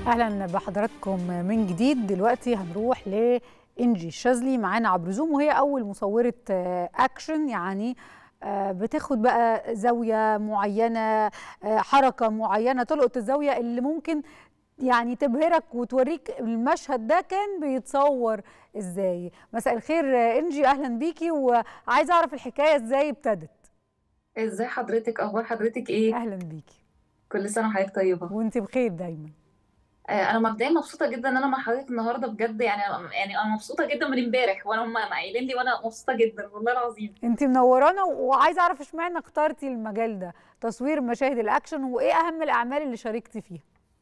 اهلا بحضراتكم من جديد دلوقتي هنروح لانجي الشاذلي معانا عبر زوم وهي اول مصوره اكشن يعني بتاخد بقى زاويه معينه حركه معينه تلقط الزاويه اللي ممكن يعني تبهرك وتوريك المشهد ده كان بيتصور ازاي مساء الخير انجي اهلا بيكي وعايزه اعرف الحكايه ازاي ابتدت ازاي حضرتك اخبار حضرتك ايه اهلا بيكي كل سنه وحضرتك طيبه وانت بخير دايما آه انا مبدئيا مبسوطه جدا ان انا مع حضرتك النهارده بجد يعني يعني انا مبسوطه جدا من امبارح وانا هم قايلين لي وانا مبسوطه جدا والله العظيم انت منورانا وعايزه اعرف اشمعنى اخترتي المجال ده تصوير مشاهد الاكشن وايه اهم الاعمال اللي شاركتي فيها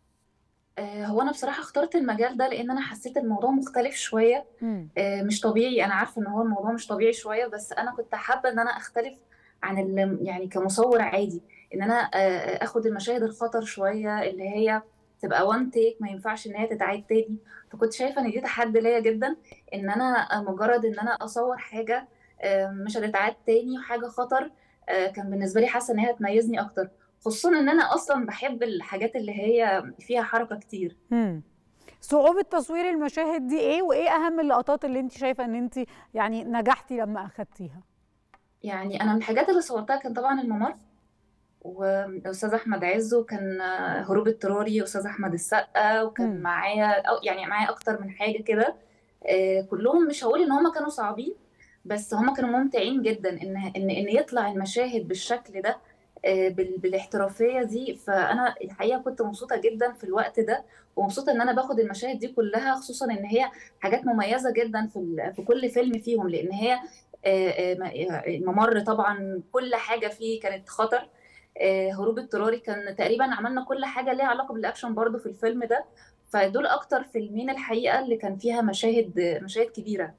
آه هو انا بصراحه اخترت المجال ده لان انا حسيت الموضوع مختلف شويه آه مش طبيعي انا عارفه ان هو الموضوع مش طبيعي شويه بس انا كنت حابه ان انا اختلف عن ال يعني كمصور عادي ان انا آه اخد المشاهد الخطر شويه اللي هي تبقى وان تيك ما ينفعش ان هي تتعاد تاني فكنت شايفه ان دي تحدي ليا جدا ان انا مجرد ان انا اصور حاجه مش هتتعاد تاني وحاجه خطر كان بالنسبه لي حاسه ان هي هتميزني اكتر خصوصا ان انا اصلا بحب الحاجات اللي هي فيها حركه كتير مم. صعوبة تصوير المشاهد دي ايه وايه اهم اللقطات اللي انت شايفة ان انت يعني نجحتي لما اخدتيها يعني انا من الحاجات اللي صورتها كان طبعا الممر واستاذ احمد عز وكان هروب اضطراري استاذ احمد السقا وكان م. معايا أو يعني معايا اكتر من حاجه كده كلهم مش هقول ان هم كانوا صعبين بس هم كانوا ممتعين جدا ان ان ان يطلع المشاهد بالشكل ده بالاحترافيه دي فانا الحقيقه كنت مبسوطه جدا في الوقت ده ومبسوطه ان انا باخد المشاهد دي كلها خصوصا ان هي حاجات مميزه جدا في في كل فيلم فيهم لان هي الممر طبعا كل حاجه فيه كانت خطر هروب اضطراري كان تقريبا عملنا كل حاجه ليها علاقه بالاكشن برضو في الفيلم ده فدول اكتر فيلمين الحقيقه اللي كان فيها مشاهد مشاهد كبيره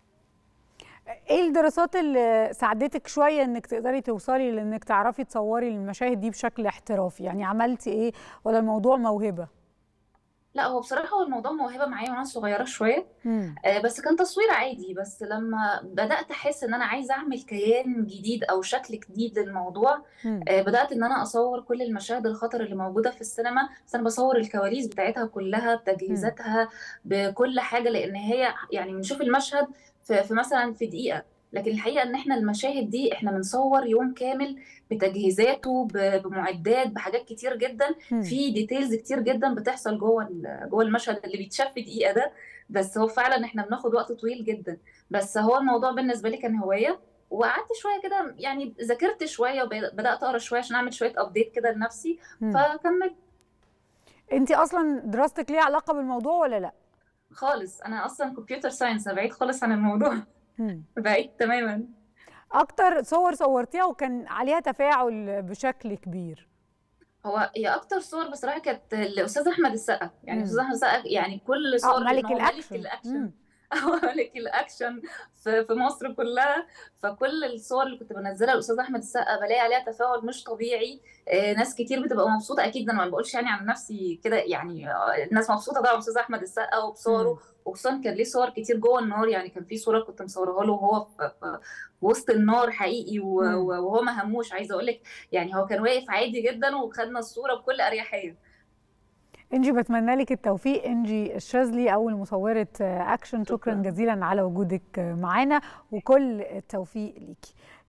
ايه الدراسات اللي ساعدتك شويه انك تقدري توصلي لانك تعرفي تصوري المشاهد دي بشكل احترافي يعني عملتي ايه ولا الموضوع موهبه لا هو بصراحه هو الموضوع موهبه معايا وانا صغيره شويه آه بس كان تصوير عادي بس لما بدات احس ان انا عايزه اعمل كيان جديد او شكل جديد للموضوع آه بدات ان انا اصور كل المشاهد الخطر اللي موجوده في السينما بس انا بصور الكواليس بتاعتها كلها بتجهيزاتها بكل حاجه لان هي يعني بنشوف المشهد في, في مثلا في دقيقه لكن الحقيقه ان احنا المشاهد دي احنا بنصور يوم كامل بتجهيزاته بمعدات بحاجات كتير جدا في ديتيلز كتير جدا بتحصل جوه جوه المشهد اللي بيتشاف في دقيقه ده بس هو فعلا احنا بناخد وقت طويل جدا بس هو الموضوع بالنسبه لي كان هوايه وقعدت شويه كده يعني ذاكرت شويه وبدات اقرا شويه عشان اعمل شويه ابديت كده لنفسي فكملت انت اصلا دراستك ليها علاقه بالموضوع ولا لا خالص انا اصلا كمبيوتر ساينس انا بعيد خالص عن الموضوع بعيد تماما اكتر صور صورتيها وكان عليها تفاعل بشكل كبير هو هي اكتر صور بصراحه كانت الاستاذ احمد السقا يعني الاستاذ احمد السقا يعني كل صور ملك الاكشن, ملك الأكشن. ملك الاكشن في في مصر كلها فكل الصور اللي كنت بنزلها الاستاذ احمد السقا بلاقي عليها تفاعل مش طبيعي آه ناس كتير بتبقى مبسوطه اكيد انا ما بقولش يعني عن نفسي كده يعني آه الناس مبسوطه طبعا باستاذ احمد السقا وبصوره وخصوصا كان ليه صور كتير جوه النار يعني كان في صوره كنت مصورها له وهو في, في وسط النار حقيقي وهو ما هموش عايزه اقول لك يعني هو كان واقف عادي جدا وخدنا الصوره بكل اريحيه انجي بتمنى لك التوفيق انجي الشاذلي اول مصوره اكشن شكرا جزيلا على وجودك معانا وكل التوفيق ليكي